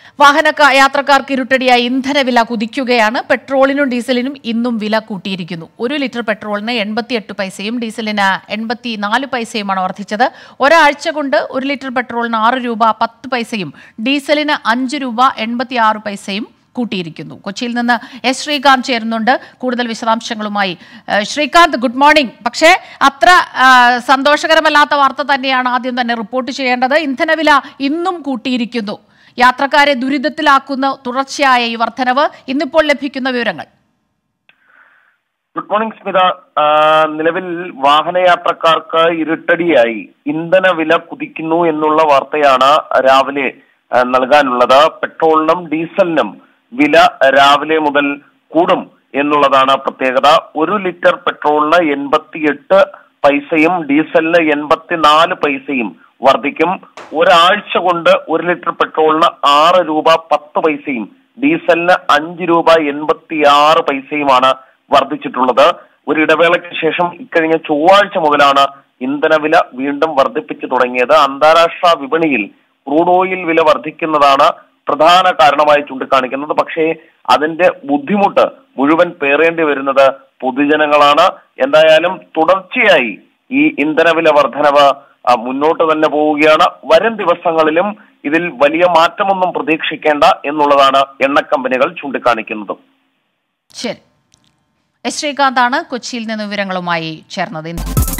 വാഹന ക- യാത്രക്കാർക്ക് ഇരുട്ടടിയായി ഇന്ധനവില കുതിക്കുകയാണ് പെട്രോളിനും ഡീസലിനും ഇന്നും വില കൂട്ടിയിരിക്കുന്നു ഒരു ലിറ്റർ പെട്രോളിന് എൺപത്തിയെട്ട് പൈസയും ഡീസലിന് എൺപത്തി നാല് പൈസയുമാണ് വർദ്ധിച്ചത് ഒരാഴ്ച കൊണ്ട് ഒരു ലിറ്റർ പെട്രോളിന് ആറ് രൂപ പത്ത് പൈസയും ഡീസലിന് അഞ്ച് രൂപ എൺപത്തി ആറ് പൈസയും കൂട്ടിയിരിക്കുന്നു കൊച്ചിയിൽ നിന്ന് എസ് ശ്രീകാന്ത് ചേരുന്നുണ്ട് കൂടുതൽ വിശദാംശങ്ങളുമായി ഏഹ് ശ്രീകാന്ത് ഗുഡ് മോർണിംഗ് പക്ഷേ അത്ര ആ, സന്തോഷകരമല്ലാത്ത വാർത്ത തന്നെയാണ് ആദ്യം തന്നെ റിപ്പോർട്ട് ചെയ്യേണ്ടത് ഇന്ധനവില ഇന്നും കൂട്ടിയിരിക്കുന്നു യാത്രക്കാരെ ദുരിതത്തിലാക്കുന്ന തുടർച്ചയായ ഈ വർധനവ് ഇന്നിപ്പോൾ ലഭിക്കുന്ന വിവരങ്ങൾ ഗുഡ് മോർണിംഗ് സ്മിത ആ, നിലവിൽ വാഹനയാത്രക്കാർക്ക് ഇരുട്ടടിയായി ഇന്ധന വില കുതിക്കുന്നു എന്നുള്ള വാർത്തയാണ് രാവിലെ ആ, നൽകാനുള്ളത് പെട്രോളിനും ഡീസലിനും വില രാവിലെ മുതൽ കൂടും എന്നുള്ളതാണ് പ്രത്യേകത ഒരു ലിറ്റർ പെട്രോളിന് എൺപത്തിയെട്ട് പൈസയും ഡീസലിന് എൺപത്തിനാല് പൈസയും വർദ്ധിക്കും ഒരാഴ്ച കൊണ്ട് ഒരു ലിറ്റർ പെട്രോളിന് ആറ് രൂപ പത്ത് പൈസയും ഡീസലിന് അഞ്ച് രൂപ എൺപത്തിയാറ് പൈസയുമാണ് വർദ്ധിച്ചിട്ടുള്ളത് ഒരു ഇടവേളയ്ക്ക് ശേഷം ഇക്കഴിഞ്ഞ ചൊവ്വാഴ്ച മുതലാണ് ഇന്ധനവില വീണ്ടും വർദ്ധിപ്പിച്ചു തുടങ്ങിയത് അന്താരാഷ്ട്ര വിപണിയിൽ ക്രൂഡ് ഓയിൽ വില വർദ്ധിക്കുന്നതാണ് പ്രധാന കാരണമായി ചൂണ്ടിക്കാണിക്കുന്നത് പക്ഷേ അതിന്റെ ബുദ്ധിമുട്ട് മുഴുവൻ പേറേണ്ടി വരുന്നത് പൊതുജനങ്ങളാണ് എന്തായാലും തുടർച്ചയായി ഈ ഇന്ധനവില വർധനവ് ആ, മുന്നോട്ട് തന്നെ പോവുകയാണ് വരും ദിവസങ്ങളിലും ഇതിൽ വലിയ മാറ്റമൊന്നും പ്രതീക്ഷിക്കേണ്ട എന്നുള്ളതാണ് എണ്ണക്കമ്പനികൾ ചൂണ്ടിക്കാണിക്കുന്നത് ശരി എസ് ശ്രീകാന്താണ് കൊച്ചിയിൽ നിന്ന് വിവരങ്ങളുമായി ചേർന്നത്